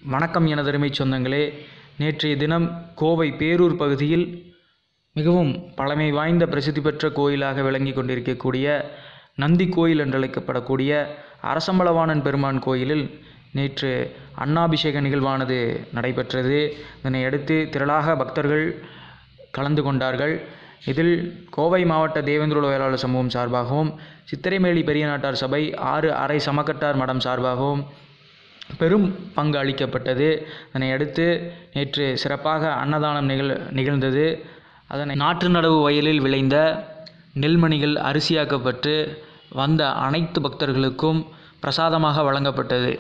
வணக்கம் எனதருமை சொந்தங்களே நேற்றைய தினம் கோவை பேரூர் பகுதியில் மிகவும் பழமை வாய்ந்த பிரசித்தி பெற்ற கோயிலாக விளங்கி கொண்டிருக்கக்கூடிய நந்தி கோயில் என்றழைக்கப்படக்கூடிய அரசம்பளவாணன் பெருமான் கோயிலில் நேற்று அன்னாபிஷேக நிகழ்வானது நடைபெற்றது இதனை அடுத்து திரளாக பக்தர்கள் கலந்து கொண்டார்கள் இதில் கோவை மாவட்ட தேவேந்திர வேளாளர் சமூகம் சார்பாகவும் சித்திரைமேலி பெரிய நாட்டார் சபை ஆறு அரை சமக்கட்டார் மடம் சார்பாகவும் பெரும் பங்கு அளிக்கப்பட்டது அதனை அடுத்து நேற்று சிறப்பாக அன்னதானம் நிகழ் நிகழ்ந்தது அதனை நாற்று நடவு வயலில் விளைந்த நெல்மணிகள் அரிசியாக்கப்பட்டு வந்த அனைத்து பக்தர்களுக்கும் பிரசாதமாக வழங்கப்பட்டது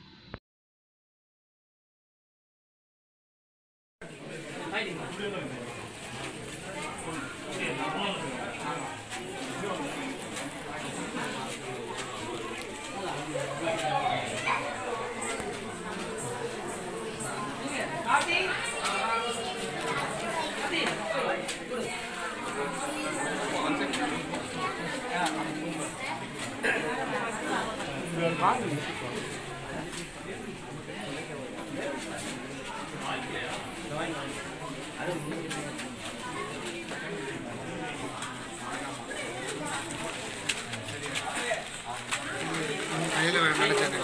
கையில் நினச்சிட்டு